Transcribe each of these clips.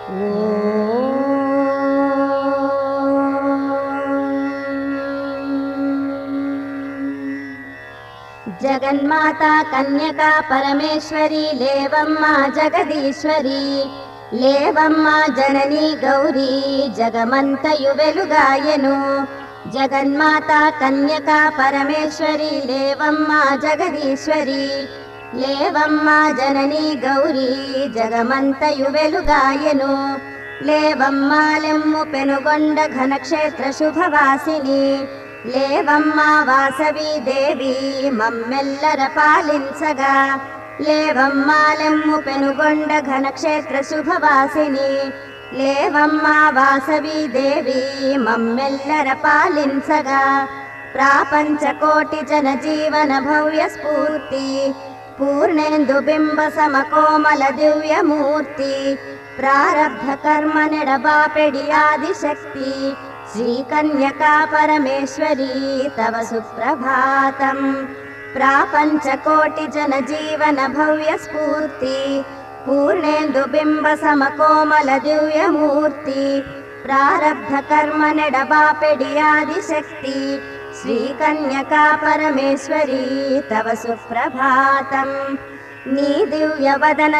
జగన్మాత కన్యకా పరమేశ్వరి లేవమ్మ జగదీశ్వరి లేవమ్మ జనని గౌరీ జగమంతయు వెలుగాయను జగన్మాత కన్యకా పరమేశ్వరి లేవమ్మ జగదీశ్వరి లేవమ్మ జనని గౌరీ జగమంతయు వెలుగాయను లేవమ్మ లెమ్ము పెనుగొండ ఘనక్షేత్ర శుభవాసిని లేవమ్మ వాసవి దేవి మమ్మెల్లర పాలించగా లేవమ్మ లెమ్ము పెనుగొండ ఘనక్షేత్ర శుభవాసిని లేవమ్మ వాసవి దేవి మమ్మెల్లర పాలించగా ప్రాపంచ కోటి జన జీవన భవ్య స్ఫూర్తి పూర్ణేందు బింబ సమకోమల దివ్యమూర్తి ప్రారబ్ధ కర్మ నెడబాపెడి ఆదిశక్తి శ్రీకన్యకా పరమేశ్వరీ తవ సుప్రభాతం ప్రాపంచ కోటి జన జీవన భవ్య స్ఫూర్తి పూర్ణేందు బింబ సమకోమల దివ్యమూర్తి ప్రారబ్ధ కర్మ నెడబాపెడి ఆదిశక్తి శ్రీకన్యకా పరమేశ్వరీ తవ సుప్రభాతం నీ దివ్య వదన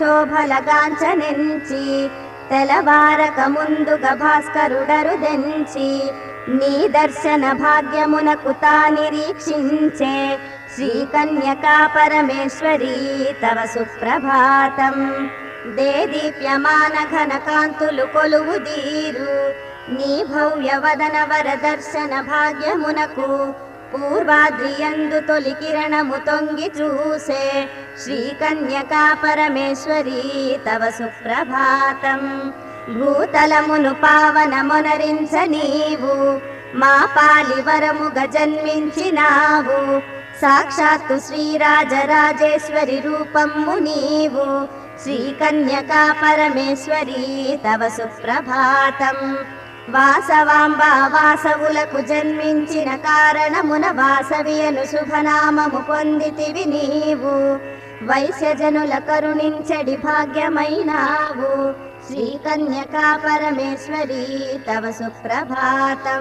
సుమశోభలగాంచనించి తెలవారక ముందుగా భాస్కరుడరు దెంచి నీ దర్శన భాగ్యమునకు తా నిరీక్షించే శ్రీకన్యకా పరమేశ్వరీ తవ సుప్రభాతం దే దీప్యమాన ఘన కాంతులు కొలువు దీరు నీ భవ్య వదన వర దర్శన భాగ్యమునకు పూర్వాద్రియందు తొలి కిరణము తొంగి చూసే శ్రీకన్యకా పరమేశ్వరీ తవ సుప్రభాతం భూతలమును పావనమునరించ నీవు మా పాలివరముగ జన్మించినావు సాక్షాత్తు శ్రీరాజరాజేశ్వరి రూపము నీవు శ్రీకన్యకా పరమేశ్వరీ తవ సుప్రభాతం వాసవాంబ వాసవులకు జన్మించిన కారణమున వాసవియను శుభనామము పొందితివి నీవు వైశ్యజనుల కరుణించడి భాగ్యమైనావు శ్రీకన్యకా పరమేశ్వరీ తవ సుప్రభాతం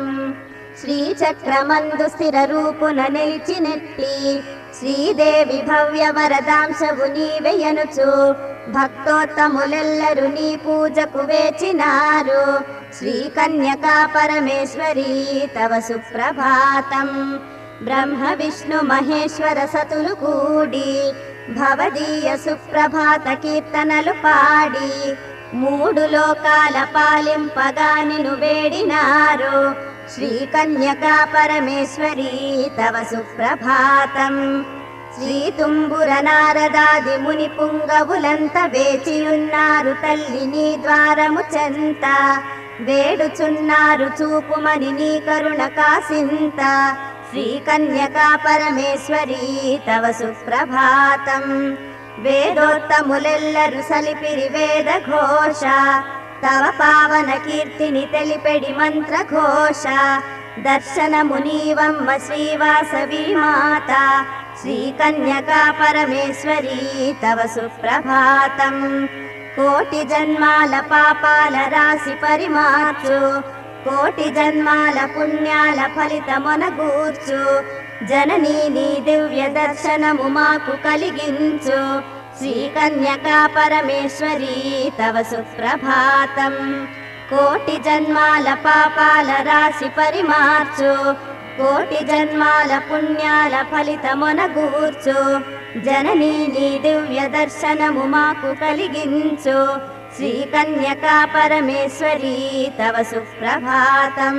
శ్రీచక్రమందు స్థిర రూపున నిలిచినెట్టి శ్రీదేవి భవ్య వరదాంశవు నీవెయనుచు భక్తోత్తములెల్లరు నీ పూజకు వేచినారు శ్రీకన్యకా పరమేశ్వరీ తవ సుప్రభాతం బ్రహ్మ విష్ణు మహేశ్వర సతులు కూడి భవదీయ సుప్రభాత కీర్తనలు పాడి మూడు లోకాల పాలింపగా నిను వేడినారు శ్రీకన్యకా పరమేశ్వరీ తవ సుప్రభాతం శ్రీ తుంబుర నారదాది ముని పుంగవులంత వేచియున్నారు తల్లి నీ ద్వారము చెంత వేడుచున్నారు చూపుమని నీ కరుణ కాసింత శ్రీకన్యకా పరమేశ్వరీ తవ సుప్రభాతం వేదోత్తములెల్లరు సలిపిరి వేద ఘోష తవ పావన కీర్తిని తెలిపెడి మంత్ర ఘోష దర్శనము నీవమ్మ శ్రీవాసవి మాత శ్రీకన్యకా పరమేశ్వరీ తవ సుప్రభాతం కోటి జన్మాల పాపాల రాశి పరిమార్చు కోటి జన్మాల పుణ్యాల ఫలితమునగూర్చు జననీ నీ దివ్య దర్శనము మాకు కలిగించు శ్రీకన్యకా పరమేశ్వరీ తవ సుప్రభాతం కోటి జన్మాల పాపాల రాశి పరిమార్చు కోటి జన్మాల పుణ్యాల ఫలితమునగూర్చు జననీ నీ దివ్య దర్శనము మాకు కలిగించు శ్రీకన్యకా పరమేశ్వరీ తవ సుప్రభాతం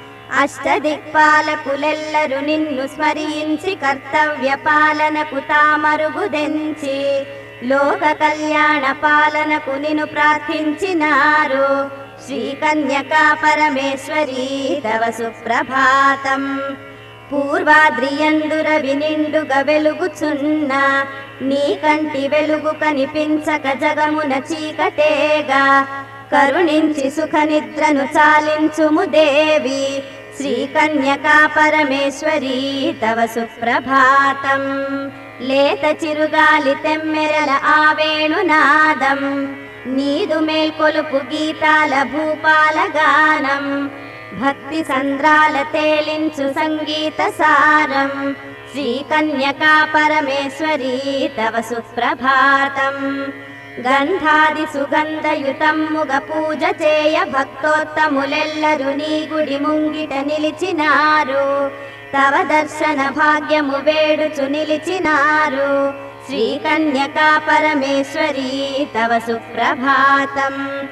అష్టదిక్పాలకులెల్లరు నిన్ను స్మరించి కర్తవ్య పాలనకు తామరుగుదెంచి లోక కళ్యాణ పాలనకు నిన్ను ప్రార్థించినారు శ్రీకన్యకా పరమేశ్వరీ తవ సుప్రభాతం పూర్వాద్రియందుర వినిండుగా వెలుగుచున్న నీ కంటి వెలుగు కనిపించక జగమున చీకటేగా కరుణించి సుఖ నిద్రను చాలించుము దేవి శ్రీకన్యకా పరమేశ్వరీ తవ సుప్రభాతం లేత చిరుగాలి తెమ్మెరల ఆవేణునాదం నీదు మేల్కొలుపు గీతాల భూపాల గానం భక్తి సంద్రాల తేలించు సంగీత సారం శ్రీ కన్యకా పరమేశ్వరీ తవ సుప్రభాతం గంధాది సుగంధయుతమ్ముగ పూజ చేయ భక్తోత్తములెల్లరు నీ గుడి ముంగిట నిలిచినారు తవ దర్శన భాగ్యము వేడుచు నిలిచినారు శ్రీ కన్యకా పరమేశ్వరీ తవ సుప్రభాతం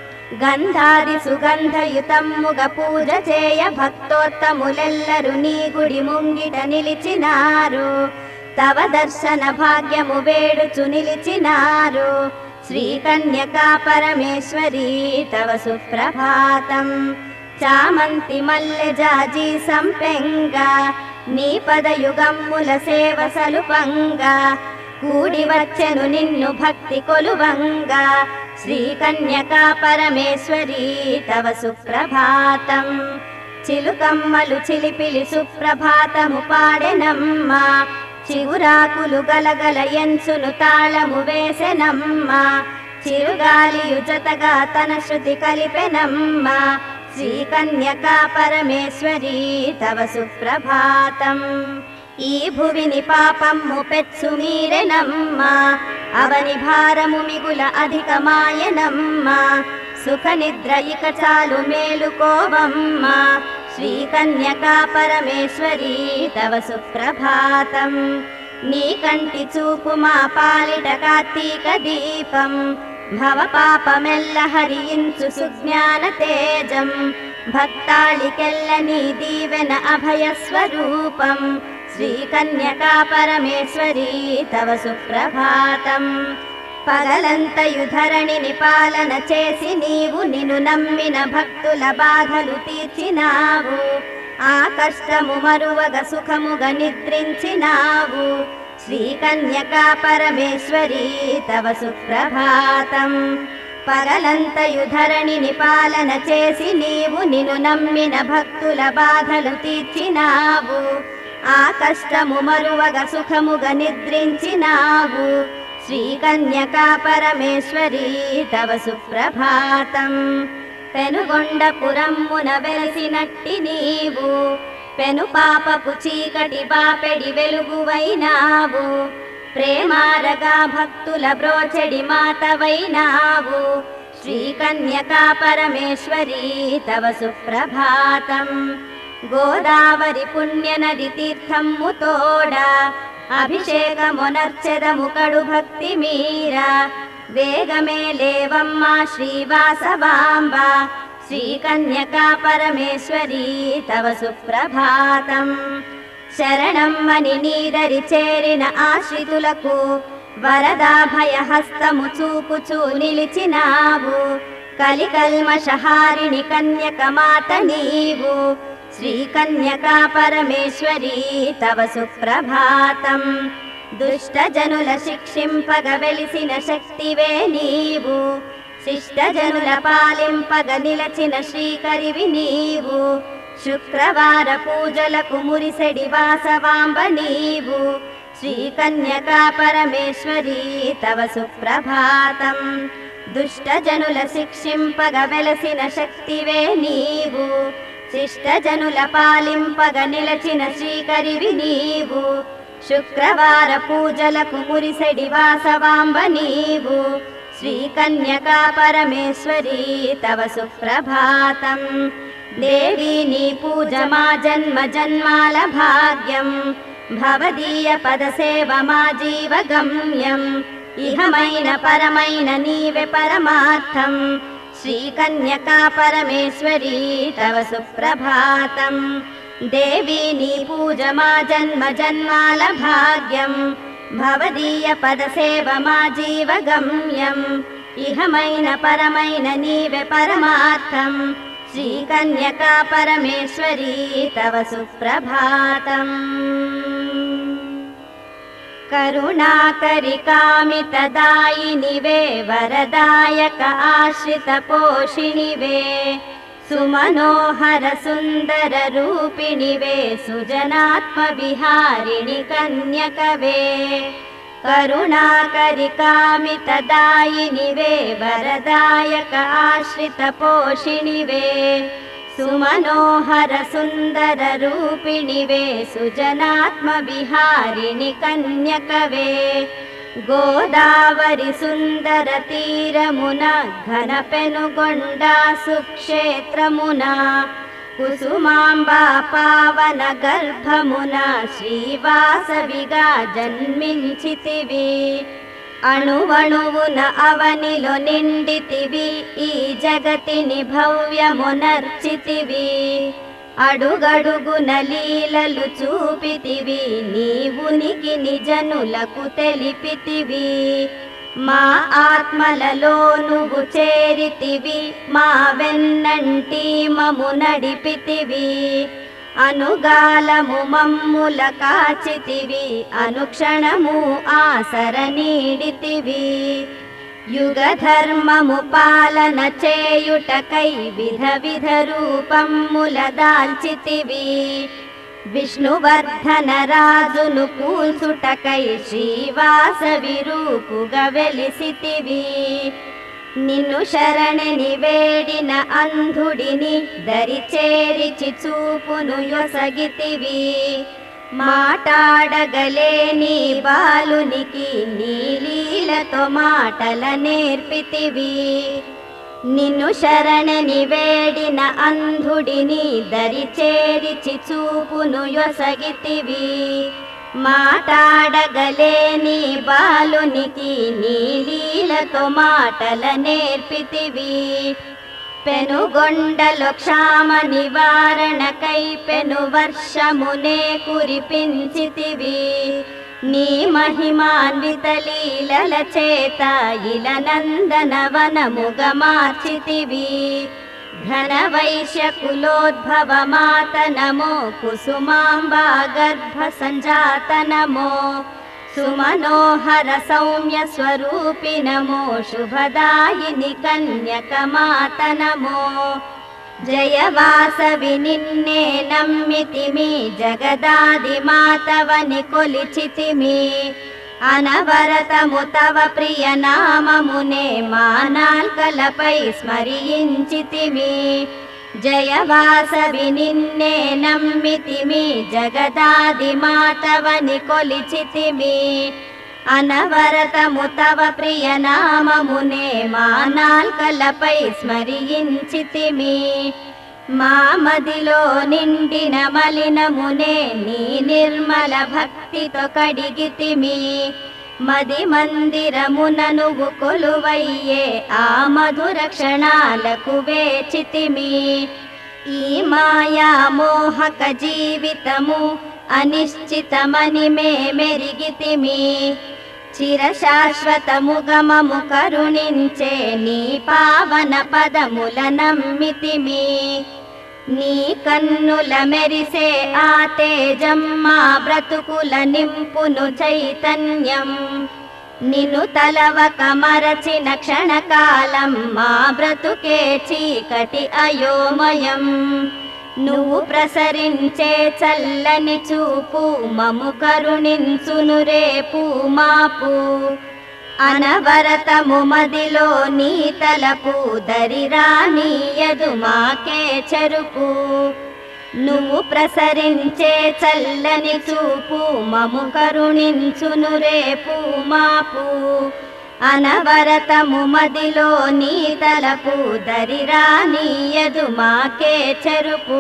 గంధాది సుగంధయుతమ్ముగ పూజ చేయ భక్తోత్తములెల్లరు నీ గుడి ముంగిట నిలిచినారు తవ దర్శన భాగ్యము వేడుచు నిలిచినారు శ్రీ కన్యకా పరమేశ్వరీ తవ సుప్రభాతం చామంతి మల్లె జాజి సంపెంగ నీ పదయుగమ్ముల సేవ సలుపంగా కూడి వచ్చెను నిన్ను భక్తి కొలువంగా శ్రీ కన్యకా పరమేశ్వరీ తవ సుప్రభాతం చిలుకమ్మలు చిలిపిలి సుప్రభాతము పాడెనమ్మ చిగురాకులు గలగల ఎంచును తాళము వేసెనమ్మ చిరుగాలియు జతగా తన శృతి కలిపెనమ్మ శ్రీ కన్యకా పరమేశ్వరీ తవ సుప్రభాతం ఈ భువిని పాపమ్ము పెత్సు మీరెనమ్మ అవని భారము మిగుల అధికమాయనమ్మ సుఖ నిద్ర ఇక చాలు మేలుకోవమ్మ శ్రీ కన్యకా పరమేశ్వరీ తవ సుప్రభాతం నీ కంటి చూపు మా పాలిట కార్తీక దీపం భవ పాపమెల్ల హరించు సుజ్ఞాన తేజం భక్తాళికెల్ల నీ దీవెన అభయ స్వరూపం శ్రీ కన్యకా పరమేశ్వరీ తవ సుప్రభాతం పగలంతయు ధరణిని పాలన చేసి నీవు నిన్ను నమ్మిన భక్తుల బాధలు తీర్చినావు ఆ కష్టము మరువగ సుఖముగా నిద్రించినావు శ్రీ కన్యకా పరమేశ్వరీ తవ సుప్రభాతం పగలంతయు ధరణిని పాలన చేసి నీవు నిన్ను నమ్మిన భక్తుల బాధలు తీర్చినావు ఆ కష్టము మరువగ సుఖముగా నిద్రించినావు శ్రీ కన్యకా పరమేశ్వరీ తవ సుప్రభాతం పెనుగొండపురమ్మున వెలసినట్టి నీవు పెను పాపపు చీకటి బాపెడి వెలుగువైనావు ప్రేమారగా భక్తుల బ్రోచెడి మాతవైనావు శ్రీ కన్యకా పరమేశ్వరీ తవ సుప్రభాతం గోదావరి పుణ్య నది తీర్థమ్ము తోడా అభిషేకమునర్చెదము కడు భక్తి మీరా వేగమే లేవమ్మా శ్రీవాసవాంబ శ్రీ కన్యకా పరమేశ్వరీ తవ సుప్రభాతం శరణమ్మని నీదరి చేరిన ఆశ్రితులకు వరదాభయ హస్తము చూపుచూ నిలిచినావు కలికల్మషహారిణి కన్యక మాత నీవు శ్రీ కన్యకా పరమేశ్వరీ తవ సుప్రభాతం దుష్ట జనుల శిక్షింపగ వెలిసిన శక్తివే నీవు శిష్ట జనుల పాలింపగ నిలచిన శ్రీకరివి నీవు శుక్రవార పూజలకు మురిసెడి వాసవాంబ నీవు శ్రీ కన్యకా పరమేశ్వరీ తవ సుప్రభాతం దుష్ట జనుల శిక్షింపగ వెలసిన శక్తివే నీవు శిష్ట జనుల పాలింపగ నిలచిన శ్రీకరివి నీవు శుక్రవార పూజలకు మురిసెడి వాసవాంబ నీవు శ్రీ కన్యకా పరమేశ్వరీ తవ సుప్రభాతం దేవి నీ పూజ మా జన్మ జన్మాల భాగ్యం భవదీయ పద సేవ మా జీవ గమ్యం ఇహమైన పరమైన నీవే పరమార్థం శ్రీ కన్యకా పరమేశ్వరీ తవ సుప్రభాతం దేవి నీ పూజ మా జన్మ జన్మాల భాగ్యం భవదీయ పద సేవ మా జీవ గమ్యం ఇహమైన పరమైన నీవే పరమార్థం శ్రీ కన్యకా పరమేశ్వరీ తవ సుప్రభాతం కరుణాకరి కామితదాయినివే వరదాయక ఆశ్రిత పోషిణివే సుమనోహర సుందర రూపిణివే సుజనాత్మ విహారిణి కన్యకవే కరుణాకరి కామితదాయినివే వరదాయక ఆశ్రిత పోషిణివే సుమనోహర సుందర రూపిణివే సుజనాత్మ విహారిణి కన్యకవే గోదావరి సుందర తీరమున ఘన పెనుగొండ సుక్షేత్రమున కుసుమాంబా పావన గర్భమున శ్రీవాసవిగా జన్మించితివి అణువణువున అవనిలో నిండితివి ఈ జగతిని భవ్యమునర్చితివి అడుగడుగున లీలలు చూపితివి నీవునికి నిజనులకు తెలిపితివి మా ఆత్మలలో నువ్వు చేరితివి మా వెన్నంటి మము నడిపితివి అనుగాలము మమ్ముల కాచితివి అనుక్షణము ఆసర నీడితివి యుగ ధర్మము పాలన చేయుటకై విధ విధ రూపముల దాల్చితివి విష్ణువర్ధన రాజును కూల్చుటకై శ్రీవాసవి రూపుగా వెలిసితివి నిన్ను శరణిని వేడిన అంధుడిని దరి చేరిచి చూపును యొసగితివి మాటాడగలేని బాలునికి నీ లీలతో మాటల నేర్పితివి నిన్ను శరణని వేడిన అంధుడిని దరి చేరిచి చూపును యొసగితివి మాటాడగలేని బాలునికి నీ లీలతో మాటల నేర్పితివి పెనుగొండలో క్షామ నివారణకై పెను వర్షమునే కురిపించితివి నీ మహిమాన్విత లీలల చేత ఇల నందనవనముగ మార్చితివి ఘన వైశ్య కులోద్భవ మాత నమో కుసుమాంబా గర్భ సంజాత నమో సుమనోహర సౌమ్య స్వరూపి నమో శుభదాయిని కన్యక మాత నమో జయ వాసవి నిన్నే నమ్మితిమి జగదాది మాతవని కొలిచితిమి అనవరతము తవ ప్రియ నామమునే మానాల్కలపై స్మరించితిమి జయ వాసవి నిన్నే నమ్మితిమి జగదాది మాతవని కొలిచితిమి అనవరతము తవ ప్రియ నామమునే మానాల్కలపై స్మరించితిమి మా మదిలో నిండిన మలినమునే నీ నిర్మల భక్తితో కడిగితిమి మది మందిరమున నువ్వు కొలువయ్యే ఆ మధుర క్షణాలకు వేచితిమి ఈ మాయా మోహక జీవితము అనిశ్చితమని మే మెరిగితిమి చిరశాశ్వతము గమము కరుణించే నీ పావన పదముల నమ్మితిమి నీ కన్నుల మెరిసే ఆ తేజం మా బ్రతుకుల నింపును చైతన్యం నిన్ను తలవక మరచిన క్షణకాలం మా బ్రతుకే చీకటి అయోమయం నువ్వు ప్రసరించే చల్లని చూపు మము కరుణించును రేపు మాపు అనవరతము మదిలో నీ తలపు దరిరానీయదు మాకే చెరుపు నువ్వు ప్రసరించే చల్లని చూపు మము కరుణించును రేపు మాపు అనవరతము మదిలో నీ తలపు దరిరానీయదు మాకే చెరుపు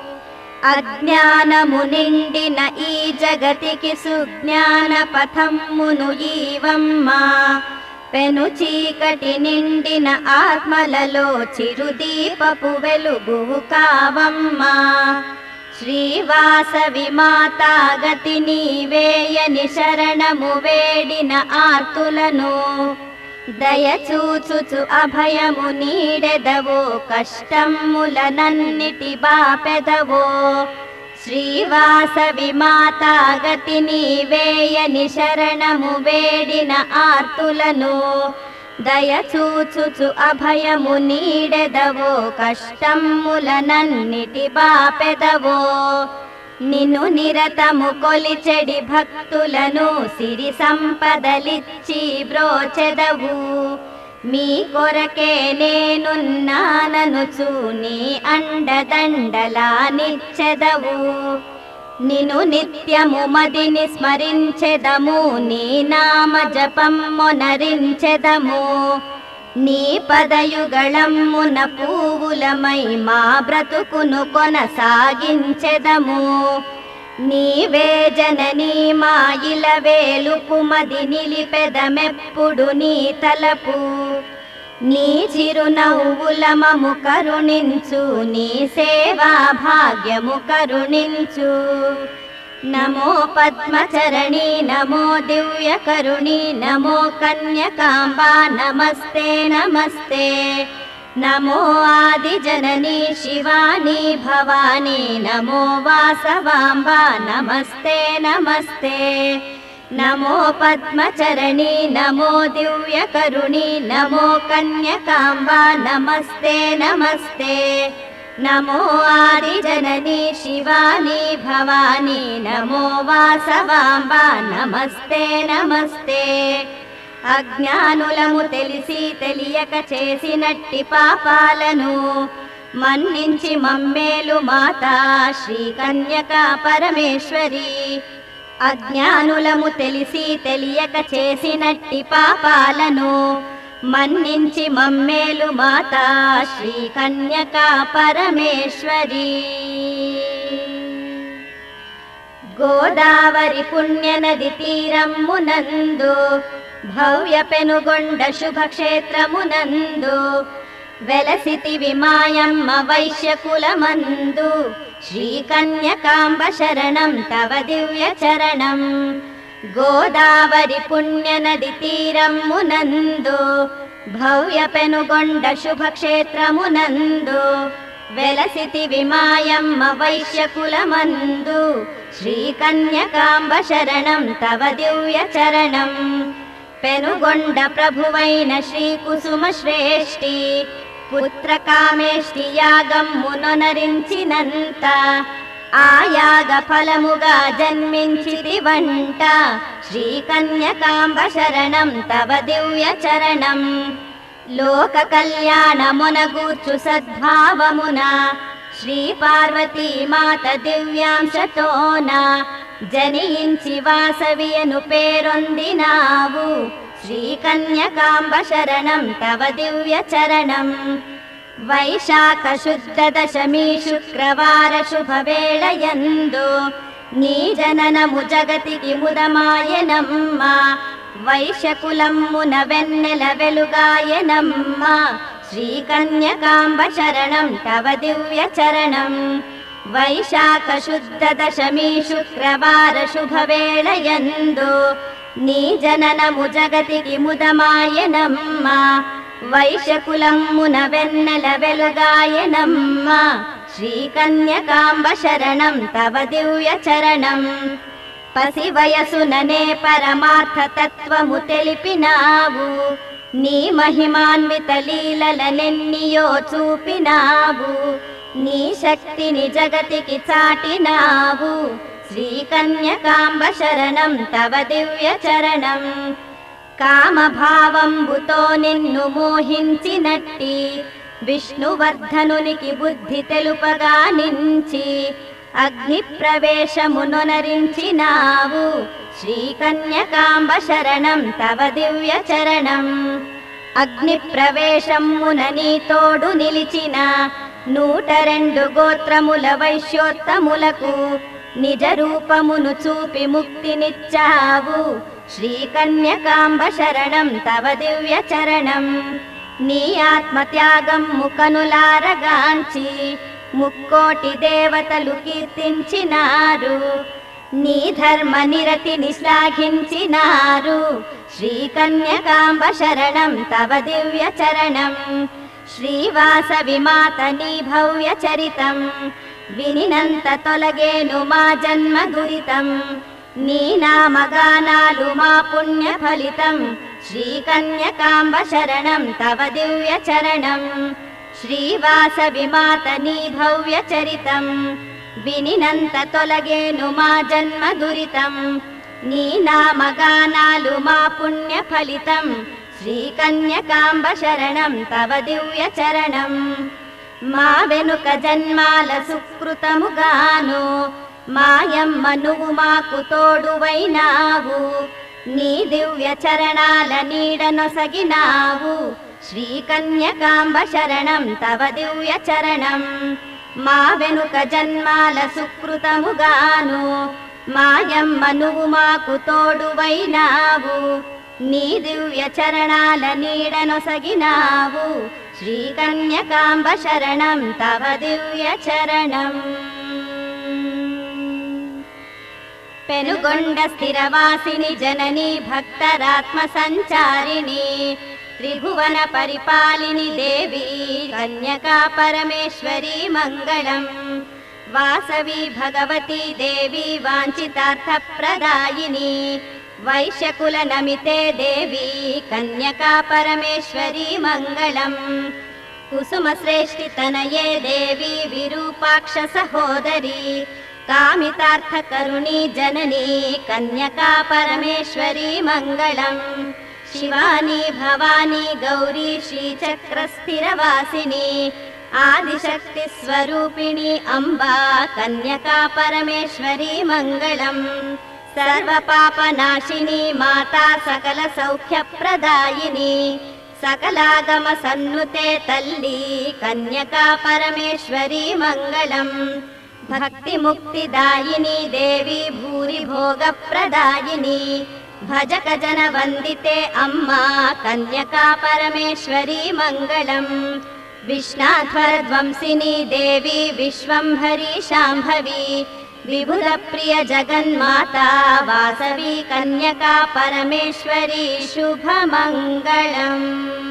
అజ్ఞానము నిండిన ఈ జగతికి సుజ్ఞాన పథమ్మును ఈవమ్మా పెను చీకటి నిండిన ఆత్మలలో చిరుదీపపు వెలుగు కావమ్మా శ్రీవాసవి మాతా గతి నీవేయని శరణము వేడిన ఆర్తులను దయచూచుచు అభయము నీడెదవో కష్టములనన్నిటి బాపెదవో శ్రీవాసవి మాతా గతి నీవేయని శరణము వేడిన ఆర్తులను దయచూచుచు అభయము నీడెదవో కష్టములనన్నిటి బాపెదవో నిన్ను నిరతము కొలిచెడి భక్తులను సిరి సంపదలిచ్చి బ్రోచెదవు మీ కొరకే నేనున్నాననుచు నీ అండదండలా నిచ్చెదవు నిను నిత్యము మదిని స్మరించెదము నీ నామ జపమ్మొనరించెదము నీ పదయుగళమ్మున పూవులమై మా బ్రతుకును కొనసాగించెదము నీవే జననీ మా ఇల వేలుపు మది నిలిపెదమెప్పుడు నీ తలపు నీ చిరునవ్వులమము కరుణించు నీ సేవా భాగ్యము కరుణించు నమో పద్మచరణి నమో దివ్య కరుణి నమో కన్యకాంబా నమస్తే నమస్తే నమో ఆది జనని శివాని భవాని నమో వాసవాంబా నమస్తే నమస్తే నమో పద్మచరణి నమో దివ్య కరుణి నమో కన్యకాంబా నమస్తే నమస్తే నమో ఆది జనని శివాని భవాని నమో వాసవాంబా నమస్తే నమస్తే అజ్ఞానులము తెలిసి తెలియక చేసినట్టి పాపాలను మన్నించి మమ్మేలు మాతా శ్రీ కన్యక పరమేశ్వరి అజ్ఞానులము తెలిసి తెలియక చేసినట్టి పాపాలను మన్నించి మమ్మేలు మాతా శ్రీ కన్యక పరమేశ్వరి గోదావరి పుణ్యనది తీరమ్మునందు భవ్య పెనుగొండ శుభక్షేత్రమునందు వెలసితి విమాయమ్మ వైశ్యకులమందు శ్రీకన్యకాంబ శరణం తవ దివ్య చరణం గోదావరి పుణ్యనది తీరమ్మునందు భవ్య పెనుగొండ శుభక్షేత్రమునందు వెలసితి విమాయమ్మ వైశ్యకులమందు శ్రీకన్యకాంబ శరణం తవ దివ్య చరణం పెనుగొండ ప్రభువైన శ్రీ కుసుమ శ్రేష్ఠి పుత్ర కామేష్టి యాగమ్మునొనరించినంత ఆ యాగ ఫలముగా జన్మించితి వంట శ్రీ కన్యకాంబ శరణం తవ దివ్య చరణం లోక కళ్యాణమునగూర్చు సద్భావమున శ్రీ పార్వతీ మాత దివ్యాంశతోన జనించి వాసవియను పేరొందినావు శ్రీ కన్యకాంబ శరణం తవ దివ్య చరణం వైశాఖ శుద్ధ దశమి శుక్రవార శుభవేళయందు నీ జననము జగతికి ముదమాయనమ్మ వైశ్యకులమ్మున వెన్నెల వెలుగాయనమ్మ శ్రీ కన్యకాంబ శరణం తవ దివ్య చరణం వైశాఖ శుద్ధ దశమి శుక్రవార శుభవేళయందు నీ జననము జగతికి ముదమాయనమ్మ వైశ్యకులమ్మున వెన్నెల వెలుగాయనమ్మ శ్రీ కన్యకాంబ శరణం తవ దివ్య చరణం పసి వయసుననే పరమార్థ తత్వము తెలిపినావు నీ మహిమాన్విత లీలలనెన్నియో చూపినావు నీ శక్తిని జగతికి చాటినావు శ్రీ కన్యకాంబ శరణం తవ దివ్య చరణం కామభావంబుతో నిన్ను మోహించినట్టి విష్ణువర్ధనునికి బుద్ధి తెలుపగా నించి అగ్ని ప్రవేశమునొనరించినావు శ్రీ కన్యకాంబ శరణం తవ దివ్య చరణం అగ్ని ప్రవేశమున నీ తోడు నిలిచిన నూట రెండు గోత్రముల వైశ్యోత్తములకు నిజ రూపమును చూపి ముక్తినిచ్చావు శ్రీ కన్యకాంబ శరణం తవ దివ్య చరణం నీ ఆత్మత్యాగం ముకనులారగాంచి ముక్కోటి దేవతలు కీర్తించినారు నీ ధర్మ నిరతిని శ్లాఘించినారు శ్రీ కన్యకాంబ శరణం తవ దివ్య చరణం శ్రీవాసవి మాత నీ భవ్య చరితం వినినంత తొలగేను మా జన్మ దురితం నీ నామగానాలు మా పుణ్య ఫలితం శ్రీ కన్యకాంబ శరణం తవ దివ్య చరణం శ్రీవాసవి మాత నీ భవ్య చరితం వినినంత తొలగేను మా జన్మ దురితం నీ నామగానాలు మా పుణ్య ఫలితం శ్రీకన్యకాంబ శరణం తవ దివ్య చరణం మా వెనుక జన్మాల సుకృతముగాను మాయమ్మ నువ్వు మాకు తోడువైనావు నీ దివ్య చరణాల నీడనొసగినావు శ్రీకన్యకాంబ శరణం తవ దివ్య చరణం మా వెనుక జన్మాల సుకృతముగాను మాయమ్మ నువ్వు మాకు తోడువైనావు నీ దివ్య చరణాల నీడనొసగినావు శ్రీకన్యకాంబ శరణం తవ దివ్య చరణం పెనుగొండ స్థిరవాసిని జనని భక్తరాత్మ సంచారిణి త్రిభువన పరిపాలిని దేవి కన్యకా పరమేశ్వరి మంగళం వాసవి భగవతి దేవి వాంఛితార్థ ప్రదాయిని వైశ్యకుల నమితే దేవి కన్యకా పరమేశ్వరి మంగళం కుసుమ శ్రేష్ఠి తనయే దేవి విరూపాక్ష సహోదరి కామితార్థ కరుణి జనని కన్యకా పరమేశ్వరి మంగళం శివాని భవాని గౌరీ శ్రీచక్ర స్థిరవాసిని ఆదిశక్తి స్వరూపిణి అంబా కన్యకా పరమేశ్వరి మంగళం సర్వ పాపనాశిని మాతా సకల సౌఖ్య ప్రదాయిని సకలాగమ సన్నుతే తల్లి కన్యకా పరమేశ్వరి మంగళం భక్తి ముక్తి దాయిని దేవి భూరి భోగ ప్రదాయిని భజక జన వందితే అమ్మా కన్యకా పరమేశ్వరి మంగళం విష్ణాధ్వర ధ్వంసిని దేవి విశ్వంభరి శాంభవి విభుద ప్రియ జగన్మాత వాసవి కన్యకా పరమేశ్వరి శుభమంగళం